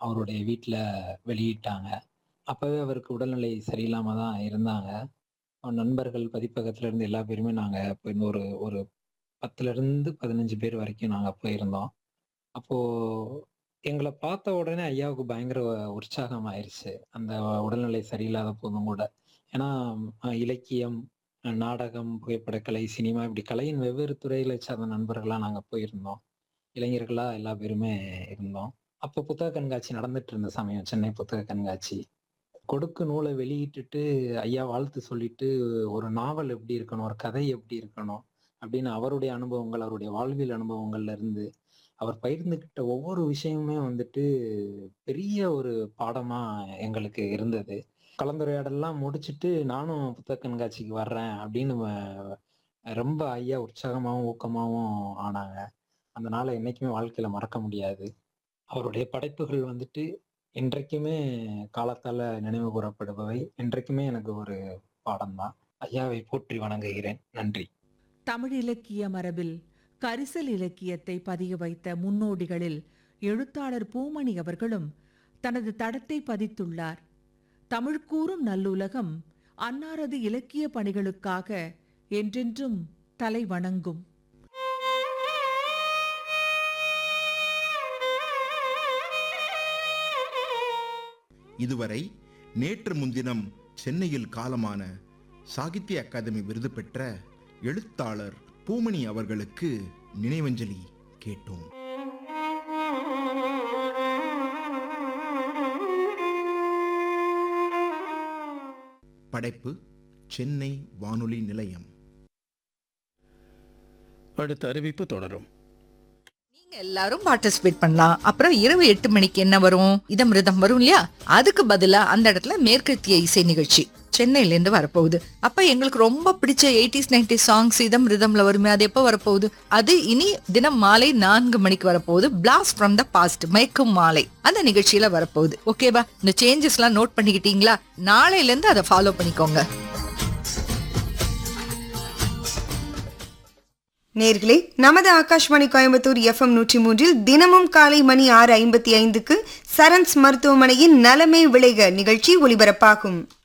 அவருடைய வீட்ல வெளியிட்டாங்க. அப்பவே அவருக்கு உடல்நிலை சரியில்லாம தான் இருந்தாங்க. அவன் நண்பர்கள், பதிப்பகத்துல இருந்து எல்லா பேருமே நாங்க போய் ஒரு ஒரு 10லருந்து 15 பேர் வரைக்கும் நாங்க போயிருந்தோம். அப்போ எங்கள பார்த்த உடனே ஐயாவுக்கு பயங்கர உற்சாகம் ஆயிருச்சு. அந்த உடல்நிலை சரியில்லாத போதும் கூட. ஏன்னா, அ இலக்கியம், அ நாடகம், புகைப்படக்கலை, சினிமா இப்படி கலையின் வெவ்வேறு துறைகளை சார்ந்த நண்பர்களா நாங்க போயிருந்தோம். இளைஞர்களா எல்லா பேருமே இருந்தோம். அப்போ புத்தக கண்காட்சி நடந்துட்டு இருந்த சமயம், சென்னை புத்தக கண்காட்சி. கொடுக்கு நூல வெளியிட்டுட்டு ஐயா வாழ்த்து சொல்லிட்டு, ஒரு நாவல் எப்படி இருக்கணும்? ஒரு கதை எப்படி இருக்கணும்? அப்படின்னு அவருடைய அனுபவங்கள், அவருடைய வாழ்வியல் அனுபவங்கள்ல இருந்து, அவர் பகிர்ந்துகிட்ட ஒவ்வொரு விஷயமுமே வந்துட்டு பெரிய ஒரு பாடமா எங்களுக்கு இருந்தது. கலந்துரையாடல்லாம் முடிச்சுட்டு, நானும் புத்தக கண்காட்சிக்கு வர்றேன் அப்படின்னு வ ரொம்ப ஐயா உற்சாகமாவும், ஊக்கமாவும் ஆனாங்க. அந்த நாள என்னைக்குமே வாழ்க்கையில மறக்க முடியாது. அவருடைய படைப்புகள் வந்துட்டு இன்றைக்குமே காலத்தால நினைவு கூறப்படுபவை. இன்றைக்குமே எனக்கு ஒரு பாடம் தான். ஐயாவை போற்றி வணங்குகிறேன். நன்றி. தமிழ் இலக்கிய மரபில் கரிசல் இலக்கியத்தை பதிய வைத்த முன்னோடிகளில் எழுத்தாளர் பூமணி அவர்களும் தனது தடத்தை பதித்துள்ளார். தமிழ் கூறும் நல்லுலகம் அன்னாரது இலக்கிய பணிகளுக்காக என்றென்றும் தலை வணங்கும். இதுவரை நேற்று முன்தினம் சென்னையில் காலமான சாகித்ய அகாதமி விருது பெற்ற எழுத்தாளர் பூமணி அவர்களுக்கு நினைவஞ்சலி கேட்டோம் படைப்பு சென்னை வானொலி நிலையம் அடுத்த அறிவிப்பு தொடரும் நீங்க எல்லாரும் பார்ட்டிசிபேட் பண்ணலாம் அப்புறம் இரவு எட்டு மணிக்கு என்ன வரும் இதமிருதம் வரும் இல்லையா அதுக்கு பதிலா அந்த இடத்துல மேற்கத்திய இசை நிகழ்ச்சி சென்னையில இருந்து வரப்போகுது அப்ப எங்களுக்கு ரொம்ப பிடிச்ச எயிட்டிஸ் நைன்டி சாங்ஸ் இதம் ரிதம்ல வருமே அது எப்போ வரப்போகுது அது இனி தினம் மாலை நான்கு மணிக்கு வரப்போகுது பிளாஸ்ட் ஃப்ரம் த பாஸ்ட் மயக்கும் மாலை அந்த நிகழ்ச்சியில வரப்போகுது ஓகேவா இந்த சேஞ்சஸ் எல்லாம் நோட் பண்ணிக்கிட்டீங்களா நாளையில இருந்து அதை ஃபாலோ பண்ணிக்கோங்க நேர்களே நமது ஆகாஷ்வாணி கோயம்புத்தூர் எஃப்எம் நூற்றி மூன்றில் தினமும் காலை மணி ஆறு ஐம்பத்தி ஐந்துக்கு சரண்ஸ் மருத்துவமனையின் நலமே விளைக நிகழ்ச்சி ஒலிபரப்பாகும்